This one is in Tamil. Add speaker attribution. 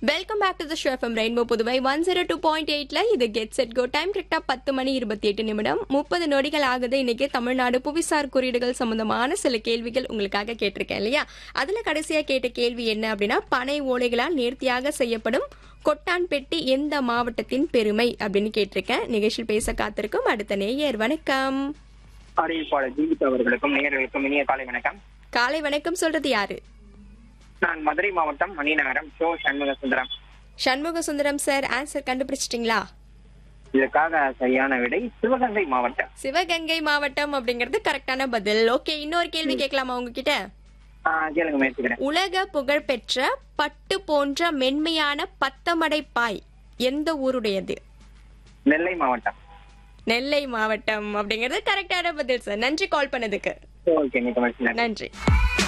Speaker 1: Welcome back to the show FM rainbow Puduvai one zero two point எயிட்ல இது கெட் செட் கோ டைம் கரெக்டா பத்து மணி இருபத்தி எட்டு நிமிடம் முப்பது நொடிகள் ஆகுது இன்னைக்கு தமிழ்நாடு புவிசார் குறியீடுகள் சம்பந்தமான சில கேள்விகள் உங்களுக்காக கேட்டிருக்கேன் இல்லையா அதுல கடைசியா கேட்ட கேள்வி என்ன அப்படின்னா பனை ஓலைகளால் நேர்த்தியாக செய்யப்படும் கொட்டான் பெட்டி எந்த மாவட்டத்தின் பெருமை அப்படின்னு கேட்டிருக்கேன் நிகழ்ச்சியில் பேச காத்திருக்கும் அடுத்த நேயர் வணக்கம்
Speaker 2: அறிவிப்பாளர் ஜீவித் அவர்களுக்கும் நேயர்களுக்கும் இனிய காலை வணக்கம்
Speaker 1: காலை வணக்கம் சொல்றது யாரு
Speaker 2: நான் மதுரை மாவட்டம் Maninagaram show Shanmuga Sundaram
Speaker 1: Shanmuga Sundaram sir answer கண்டுபிடிச்சிட்டிங்களா
Speaker 2: இதற்காக சரியான விடை சிவகங்கை மாவட்டம்
Speaker 1: சிவகங்கை மாவட்டம் அப்படிங்கிறது கரெக்டான பதில் ஓகே இன்னொரு கேள்வி கேட்கலாமா உங்ககிட்ட
Speaker 2: ஆஹ் கேளுங்க முயற்சிக்கிறேன்
Speaker 1: உலக புகழ்பெற்ற பட்டு போன்ற மென்மையான பத்தமடை பாய் எந்த ஊருடையது
Speaker 2: நெல்லை மாவட்டம்
Speaker 1: நெல்லை மாவட்டம் அப்படிங்கிறது கரெக்டான பதில் சார் நன்றி கால் பண்ணதுக்கு
Speaker 2: ஓகே மிக மகிழ்ச்சி நன்றி.
Speaker 1: நன்றி